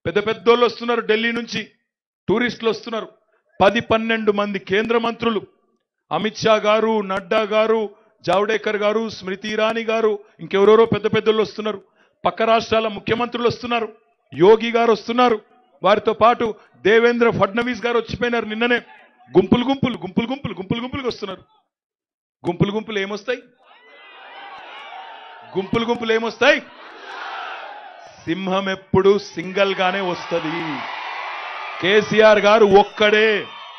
పెద్ద పెద్దోళ్ళు వస్తున్నారు ఢిల్లీ నుంచి టూరిస్టులు వస్తున్నారు పది పన్నెండు మంది కేంద్ర మంత్రులు అమిత్ షా గారు నడ్డా గారు జావడేకర్ గారు స్మృతి ఇరానీ గారు ఇంకెవరెవరో పెద్ద పెద్దోళ్ళు వస్తున్నారు పక్క రాష్ట్రాల ముఖ్యమంత్రులు వస్తున్నారు యోగి గారు వస్తున్నారు వారితో పాటు దేవేంద్ర ఫడ్నవీస్ గారు వచ్చిపోయినారు నిన్ననే గుంపులు గుంపులు గుంపులు గుంపులు గుంపులు గుంపులుగా వస్తున్నారు గుంపులు గుంపులు ఏమొస్తాయి గుంపులు గుంపులు ఏమొస్తాయి సింహం ఎప్పుడు సింగల్ గానే వస్తుంది కేసీఆర్ గారు ఒక్కడే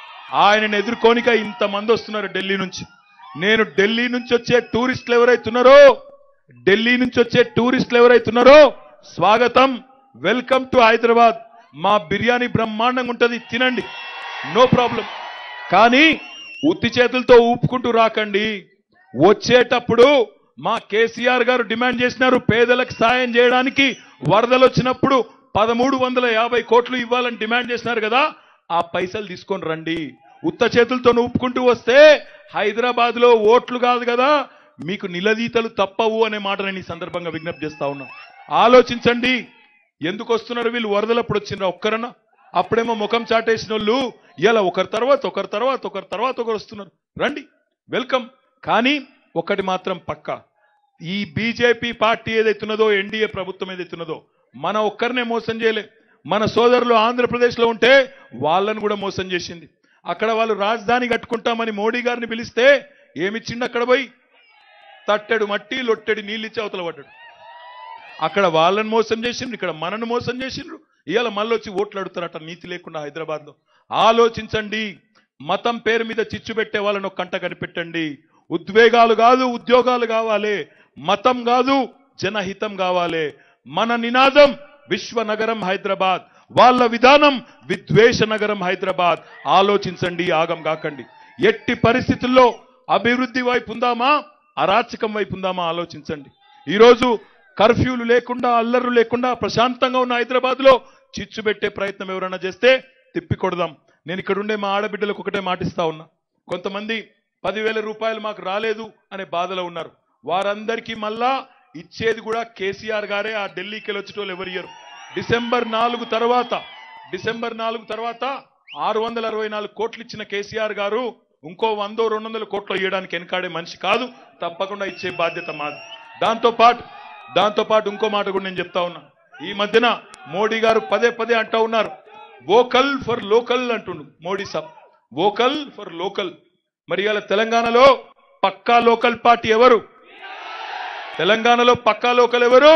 ఆయనను ఎదుర్కోనిక ఇంతమంది వస్తున్నారు ఢిల్లీ నుంచి నేను ఢిల్లీ నుంచి వచ్చే టూరిస్టులు ఎవరైతున్నారో ఢిల్లీ నుంచి వచ్చే టూరిస్టులు ఎవరైతున్నారో స్వాగతం వెల్కమ్ టు హైదరాబాద్ మా బిర్యానీ బ్రహ్మాండంగా ఉంటది తినండి నో ప్రాబ్లం కానీ ఉత్తి చేతులతో ఊపుకుంటూ రాకండి వచ్చేటప్పుడు మా కేసీఆర్ గారు డిమాండ్ చేసినారు పేదలకు సాయం చేయడానికి వరదలు వచ్చినప్పుడు పదమూడు వందల యాభై కోట్లు ఇవ్వాలని డిమాండ్ చేసినారు కదా ఆ పైసలు తీసుకొని రండి ఉత్త చేతులతో ఊపుకుంటూ వస్తే హైదరాబాద్ లో ఓట్లు కాదు కదా మీకు నిలదీతలు తప్పవు అనే మాట నేను ఈ సందర్భంగా విజ్ఞప్తి చేస్తా ఉన్నా ఆలోచించండి ఎందుకు వస్తున్నారు వీళ్ళు వరదలప్పుడు వచ్చిండ్రా ఒక్కరన్నా అప్పుడేమో ముఖం చాటేసిన వాళ్ళు ఇలా ఒకరి తర్వాత ఒకరి తర్వాత ఒకరి తర్వాత ఒకరు వస్తున్నారు రండి వెల్కమ్ కానీ ఒకటి మాత్రం పక్కా ఈ బీజేపీ పార్టీ ఏదైతున్నదో ఎన్డీఏ ప్రభుత్వం ఏదైతున్నదో మన ఒక్కరినే మోసం చేయలే మన సోదరులు ఆంధ్రప్రదేశ్లో ఉంటే వాళ్ళను కూడా మోసం చేసింది అక్కడ వాళ్ళు రాజధాని కట్టుకుంటామని మోడీ గారిని పిలిస్తే ఏమిచ్చిండు అక్కడ పోయి తట్టెడు మట్టి లొట్టెడు నీళ్ళిచ్చి అవతల పడ్డాడు అక్కడ వాళ్ళని మోసం చేసిండ్రు ఇక్కడ మనను మోసం చేసిండ్రు ఇవాళ మళ్ళీ వచ్చి ఓట్లు అడుగుతారట నీతి లేకుండా హైదరాబాద్ లో ఆలోచించండి మతం పేరు మీద చిచ్చు పెట్టే వాళ్ళను ఒక కంట కనిపెట్టండి ఉద్వేగాలు కాదు ఉద్యోగాలు కావాలి మతం కాదు జనహితం కావాలి మన నినాదం విశ్వనగరం హైదరాబాద్ వాళ్ళ విధానం విద్వేష నగరం హైదరాబాద్ ఆలోచించండి ఆగం కాకండి ఎట్టి పరిస్థితుల్లో అభివృద్ధి వైపు ఉందామా అరాచకం వైపు ఉందామా ఆలోచించండి ఈరోజు కర్ఫ్యూలు లేకుండా అల్లర్లు లేకుండా ప్రశాంతంగా ఉన్న హైదరాబాద్ లో చిచ్చు పెట్టే ప్రయత్నం ఎవరైనా చేస్తే తిప్పి కొడదాం నేను ఇక్కడ ఉండే మా ఆడబిడ్డలకు ఒకటే మాటిస్తా ఉన్నా కొంతమంది పదివేల రూపాయలు మాకు రాలేదు అనే బాధలో ఉన్నారు వారందరికీ మళ్ళా ఇచ్చేది కూడా కేసీఆర్ గారే ఆ ఢిల్లీకి వెళ్ళి వచ్చేటోళ్ళు ఎవరు ఇయ్యరు డిసెంబర్ నాలుగు తర్వాత డిసెంబర్ నాలుగు తర్వాత ఆరు వందల అరవై నాలుగు కోట్లు ఇచ్చిన కేసీఆర్ గారు ఇంకో వందో రెండు వందల కోట్లు ఇవ్వడానికి వెనకాడే మనిషి కాదు తప్పకుండా ఇచ్చే బాధ్యత మాది దాంతో పాటు దాంతో పాటు ఇంకో మాట కూడా నేను చెప్తా ఉన్నా ఈ మధ్యన మోడీ గారు పదే పదే అంటా ఉన్నారు వోకల్ ఫర్ లోకల్ అంటుండు మోడీ సాబ్ వోకల్ ఫర్ లోకల్ మరి ఇవాళ తెలంగాణలో పక్కా లోకల్ పార్టీ ఎవరు తెలంగాణలో పక్కా లోకల్ ఎవరు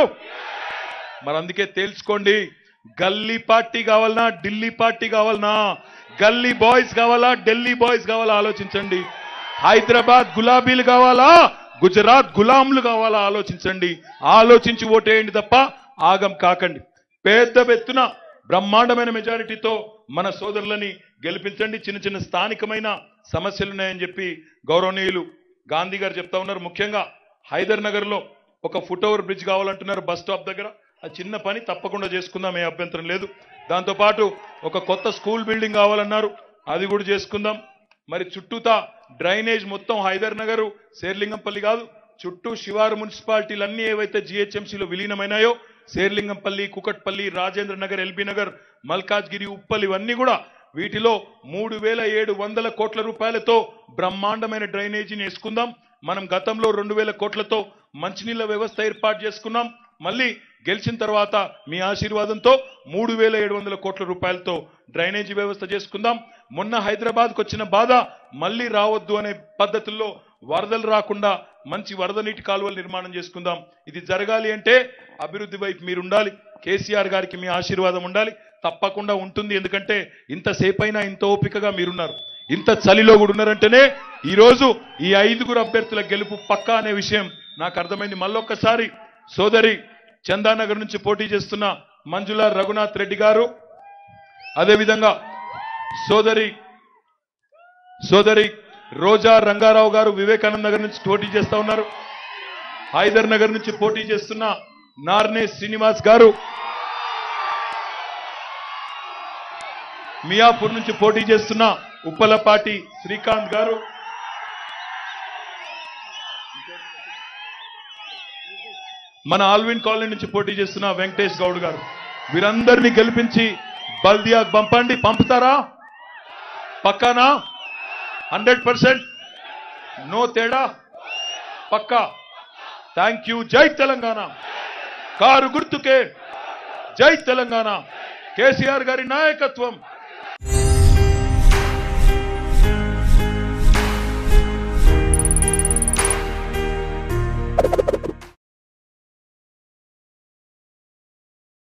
మరి అందుకే తేల్చుకోండి గల్లీ పార్టీ కావాలనా ఢిల్లీ పార్టీ కావాలనా గల్లీ బాయ్స్ కావాలా ఢిల్లీ బాయ్స్ కావాలా ఆలోచించండి హైదరాబాద్ గులాబీలు కావాలా గుజరాత్ గులాంలు కావాలా ఆలోచించండి ఆలోచించి ఓటేయండి తప్ప ఆగం కాకండి పెద్ద ఎత్తున బ్రహ్మాండమైన మెజారిటీతో మన సోదరులని గెలిపించండి చిన్న చిన్న స్థానికమైన సమస్యలున్నాయని చెప్పి గౌరవనీయులు గాంధీ గారు చెప్తా ఉన్నారు ముఖ్యంగా హైదర్ నగర్ లో ఒక ఫుట్ ఓవర్ బ్రిడ్జ్ కావాలంటున్నారు బస్ స్టాప్ దగ్గర ఆ చిన్న పని తప్పకుండా చేసుకుందాం ఏ అభ్యంతరం లేదు దాంతో పాటు ఒక కొత్త స్కూల్ బిల్డింగ్ కావాలన్నారు అది కూడా చేసుకుందాం మరి చుట్టూతా డ్రైనేజ్ మొత్తం హైదర్ నగర్ శేర్లింగంపల్లి కాదు చుట్టూ శివారు మున్సిపాలిటీలన్నీ ఏవైతే జిహెచ్ఎంసీలో విలీనమైనాయో శేర్లింగంపల్లి కుకట్పల్లి రాజేంద్ర నగర్ ఎల్బీ నగర్ మల్కాజ్గిరి ఉప్పల్ ఇవన్నీ కూడా వీటిలో మూడు వేల ఏడు వందల కోట్ల రూపాయలతో బ్రహ్మాండమైన డ్రైనేజీని వేసుకుందాం మనం గతంలో రెండు వేల కోట్లతో మంచినీళ్ళ వ్యవస్థ ఏర్పాటు చేసుకున్నాం మళ్ళీ గెలిచిన తర్వాత మీ ఆశీర్వాదంతో మూడు వేల ఏడు వందల కోట్ల రూపాయలతో డ్రైనేజీ వ్యవస్థ చేసుకుందాం మొన్న హైదరాబాద్కు వచ్చిన బాధ మళ్ళీ రావద్దు అనే పద్ధతుల్లో వరదలు రాకుండా మంచి వరద నీటి కాలువలు నిర్మాణం చేసుకుందాం ఇది జరగాలి అంటే అభివృద్ధి వైపు మీరు ఉండాలి కేసీఆర్ గారికి మీ ఆశీర్వాదం ఉండాలి తప్పకుండా ఉంటుంది ఎందుకంటే ఇంతసేపు అయినా ఇంత ఓపికగా మీరున్నారు ఇంత చలిలో కూడా ఉన్నారంటేనే ఈ రోజు ఈ ఐదుగురు అభ్యర్థుల గెలుపు పక్కా అనే విషయం నాకు అర్థమైంది మళ్ళొక్కసారి సోదరి చందానగర్ నుంచి పోటీ చేస్తున్న మంజుల రఘునాథ్ రెడ్డి గారు అదేవిధంగా సోదరి సోదరి రోజా రంగారావు గారు వివేకానంద నగర్ నుంచి పోటీ చేస్తా ఉన్నారు హైదర్ నగర్ నుంచి పోటీ చేస్తున్న నార్నే శ్రీనివాస్ గారు మియాపూర్ నుంచి పోటీ చేస్తున్న ఉప్పలపాటి శ్రీకాంత్ గారు మన ఆల్విన్ కాలనీ నుంచి పోటీ చేస్తున్న వెంకటేష్ గౌడ్ గారు వీరందరినీ గెలిపించి బల్దియాకు పంపండి పంపుతారా పక్కానా హండ్రెడ్ పర్సెంట్ నో తేడా పక్కా థ్యాంక్ యూ జై తెలంగాణ కారు గుర్తుకే జై తెలంగాణ కేసీఆర్ గారి నాయకత్వం